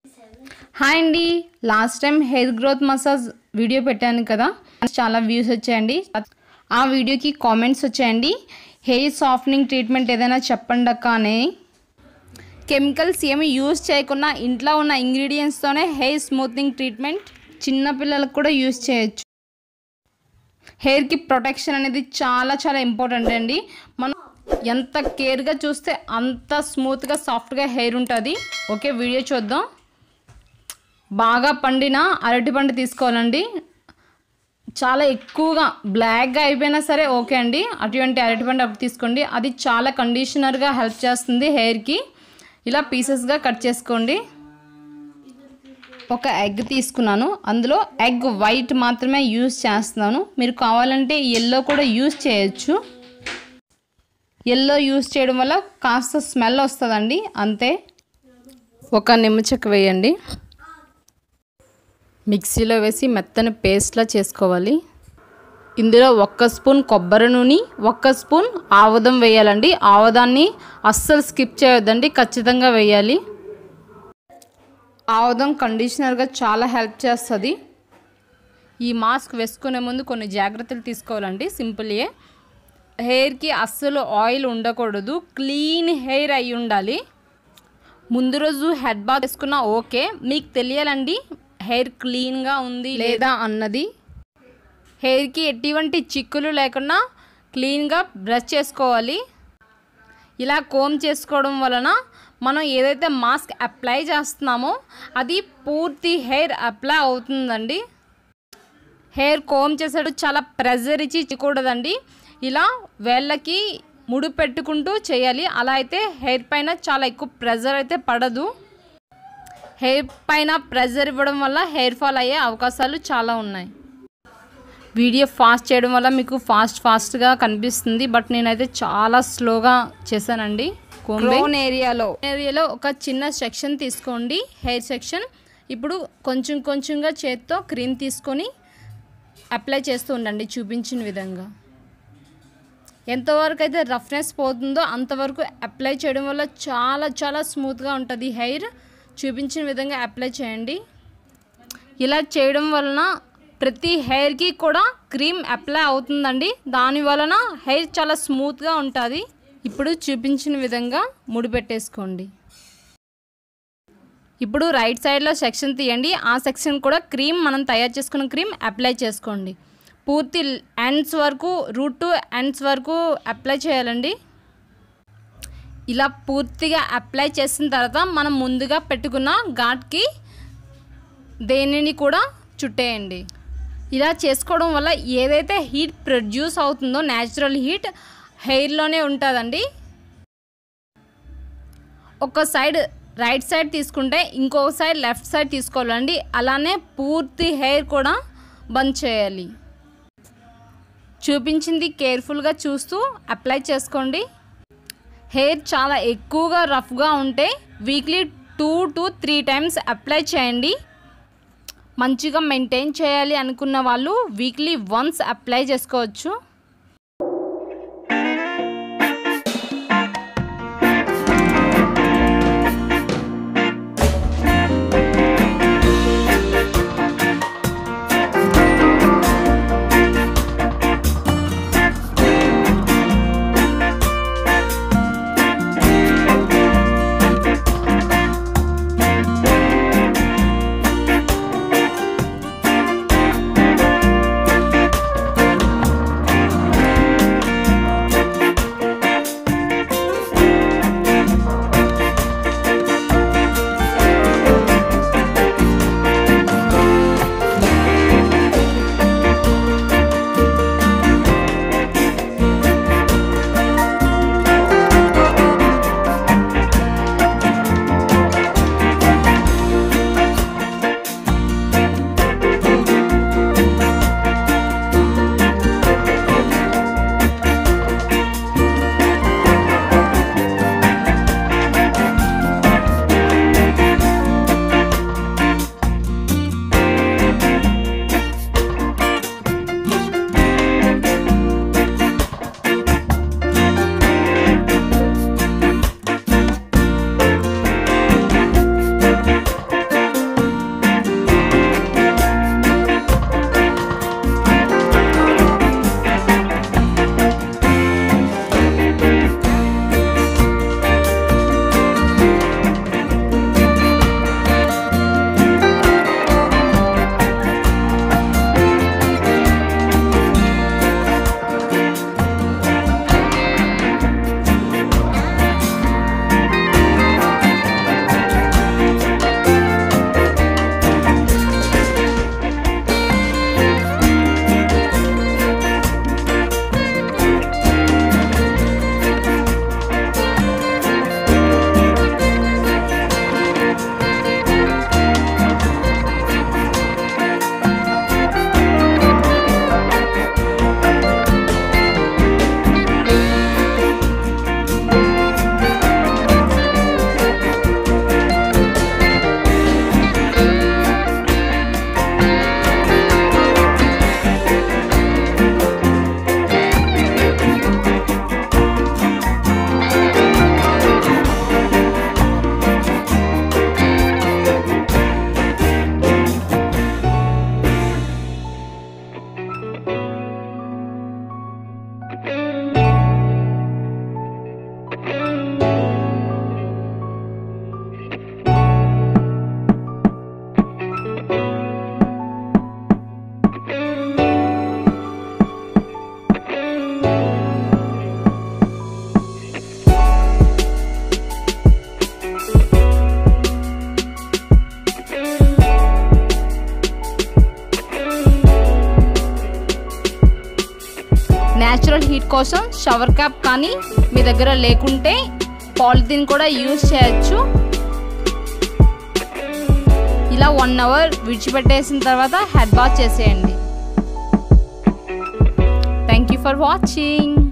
hi అండి last time hair growth massage video పెట్టాను కదా చాలా వ్యూస్ వచ్చాయండి ఆ వీడియోకి కామెంట్స్ వచ్చాయండి హెయిర్ సాఫ్ట్నింగ్ ట్రీట్మెంట్ ఏదైనా చెప్పండి అక్క అని కెమికల్స్ ఏమి యూజ్ చేయకుండా ఇంట్లో ఉన్న ఇంగ్రీడియంట్స్తోనే హెయిర్ స్మూత్నింగ్ ట్రీట్మెంట్ చిన్నపిల్లలకు కూడా యూజ్ చేయొచ్చు హెయిర్కి ప్రొటెక్షన్ అనేది చాలా చాలా ఇంపార్టెంట్ అండి మనం ఎంత కేర్గా చూస్తే అంత స్మూత్గా సాఫ్ట్గా హెయిర్ ఉంటుంది ఓకే వీడియో చూద్దాం బాగా పండిన అరటి పండు తీసుకోవాలండి చాలా ఎక్కువగా బ్లాక్గా అయిపోయినా సరే ఓకే అండి అటువంటి అరటిపండు అప్పుడు తీసుకోండి అది చాలా కండిషనర్గా హెల్ప్ చేస్తుంది హెయిర్కి ఇలా పీసెస్గా కట్ చేసుకోండి ఒక ఎగ్ తీసుకున్నాను అందులో ఎగ్ వైట్ మాత్రమే యూస్ చేస్తున్నాను మీరు కావాలంటే ఎల్లో కూడా యూస్ చేయొచ్చు ఎల్లో యూస్ చేయడం వల్ల కాస్త స్మెల్ వస్తుందండి అంతే ఒక నిమ్మచెక్క వేయండి మిక్సీలో వేసి మెత్తని పేస్ట్లా చేసుకోవాలి ఇందులో ఒక్క స్పూన్ కొబ్బరి నూనె ఒక్క స్పూన్ ఆవదం వేయాలండి ఆవదాన్ని అస్సలు స్కిప్ చేయొద్దండి ఖచ్చితంగా వేయాలి ఆవదం కండిషనర్గా చాలా హెల్ప్ చేస్తుంది ఈ మాస్క్ వేసుకునే ముందు కొన్ని జాగ్రత్తలు తీసుకోవాలండి సింపుల్యే హెయిర్కి అస్సలు ఆయిల్ ఉండకూడదు క్లీన్ హెయిర్ అయి ఉండాలి ముందు రోజు హెడ్ బాత్ వేసుకున్నా ఓకే మీకు తెలియాలండి హెయిర్ క్లీన్గా ఉంది లేదా అన్నది హెయిర్కి ఎటువంటి చిక్కులు లేకుండా క్లీన్గా బ్రష్ చేసుకోవాలి ఇలా కోమ్ చేసుకోవడం వలన మనం ఏదైతే మాస్క్ అప్లై చేస్తున్నామో అది పూర్తి హెయిర్ అప్లై అవుతుందండి హెయిర్ కోమ్ చేసేటప్పుడు చాలా ప్రెజర్ ఇచ్చి ఇచ్చకూడదండి ఇలా వేళ్ళకి ముడి పెట్టుకుంటూ చేయాలి అలా అయితే హెయిర్ పైన చాలా ఎక్కువ ప్రెజర్ అయితే పడదు హెయిర్ పైన ప్రెజర్ ఇవ్వడం వల్ల హెయిర్ ఫాల్ అయ్యే అవకాశాలు చాలా ఉన్నాయి వీడియో ఫాస్ట్ చేయడం వల్ల మీకు ఫాస్ట్ ఫాస్ట్గా కనిపిస్తుంది బట్ నేనైతే చాలా స్లోగా చేశానండి కోన్ ఏరియాలో ఏరియాలో ఒక చిన్న సెక్షన్ తీసుకోండి హెయిర్ సెక్షన్ ఇప్పుడు కొంచెం కొంచెంగా చేత్తో క్రీమ్ తీసుకొని అప్లై చేస్తూ ఉండండి చూపించిన విధంగా ఎంతవరకు అయితే రఫ్నెస్ పోతుందో అంతవరకు అప్లై చేయడం వల్ల చాలా చాలా స్మూత్గా ఉంటుంది హెయిర్ చూపించిన విధంగా అప్లై చేయండి ఇలా చేయడం వలన ప్రతి హెయిర్కి కూడా క్రీమ్ అప్లై అవుతుందండి దాని వలన హెయిర్ చాలా స్మూత్గా ఉంటుంది ఇప్పుడు చూపించిన విధంగా ముడి పెట్టేసుకోండి ఇప్పుడు రైట్ సైడ్లో సెక్షన్ తీయండి ఆ సెక్షన్ కూడా క్రీమ్ మనం తయారు చేసుకున్న క్రీమ్ అప్లై చేసుకోండి పూర్తి ఎండ్స్ వరకు రూట్ టు ఎండ్స్ వరకు అప్లై చేయాలండి ఇలా పూర్తిగా అప్లై చేసిన తర్వాత మనం ముందుగా పెట్టుకున్న ఘాట్కి దేనిని కూడా చుట్టేయండి ఇలా చేసుకోవడం వల్ల ఏదైతే హీట్ ప్రొడ్యూస్ అవుతుందో న్యాచురల్ హీట్ హెయిర్లోనే ఉంటుందండి ఒక సైడ్ రైట్ సైడ్ తీసుకుంటే ఇంకొక సైడ్ లెఫ్ట్ సైడ్ తీసుకోవాలండి అలానే పూర్తి హెయిర్ కూడా బంద్ చేయాలి చూపించింది కేర్ఫుల్గా చూస్తూ అప్లై చేసుకోండి హెయిర్ చాలా ఎక్కువగా రఫ్గా ఉంటే weekly two to three times apply చేయండి మంచిగా మెయింటైన్ చేయాలి అనుకున్న వాళ్ళు వీక్లీ వన్స్ అప్లై చేసుకోవచ్చు హీట్ కోసం షవర్ క్యాప్ కానీ మీ దగ్గర లేకుంటే పాలిథిన్ కూడా యూజ్ చేయొచ్చు ఇలా వన్ అవర్ విడిచిపెట్టేసిన తర్వాత హెడ్ బాత్ చేసేయండి థ్యాంక్ యూ ఫర్ వాచింగ్